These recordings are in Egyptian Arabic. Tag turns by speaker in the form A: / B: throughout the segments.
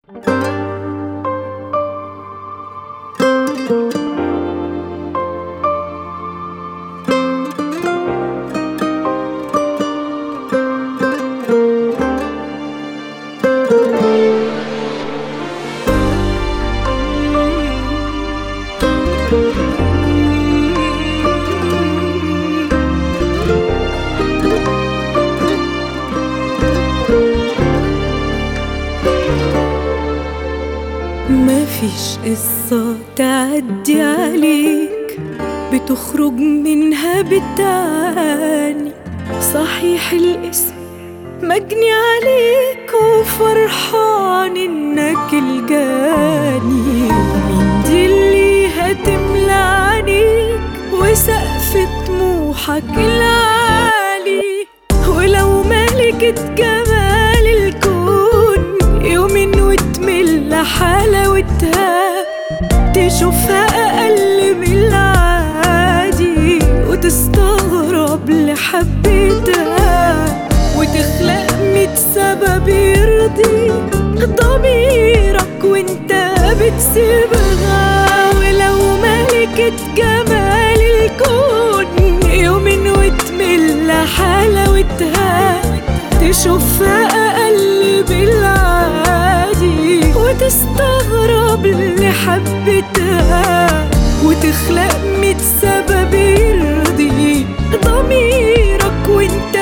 A: مفيش قصة تعدي عليك بتخرج منها بالتاني صحيح الاسم مجني عليك وفرحان انك الجاني مين دي اللي هتملى عينيك وسقف طموحك العالي ولو ملكة جمال الكون يومين وتمل حلاوتها تشوفها أقل من العادي وتستغرب لحبتها وتخلق ميت سبب يرضي ضميرك وانت بتسيبها ولو ملكة جمال الكون يومين وتمل حلاوتها تشوفها أقل بالعادي وتستغرب لحبتها وتخلق ميت سبب يرضي ضميرك وانت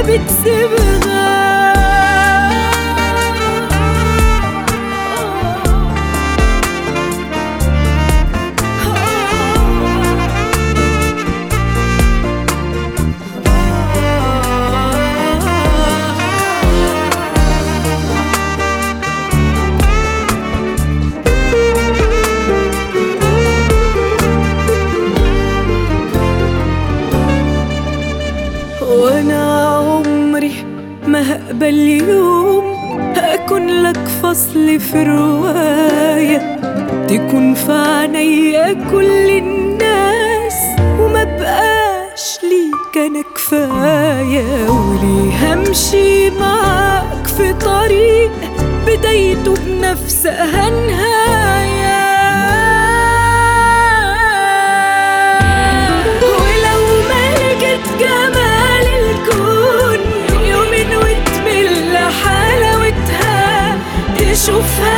A: بتسيبها وانا عمري ما هقبل يوم اكون لك فصل في رواية تكون في عينيا كل الناس وما بقاش ليك انا كفاية وليه همشي معاك في طريق بدايته بنفسها نهاية ولو ملكة جمال الكون يومين وتمل حلاوتها تشوفها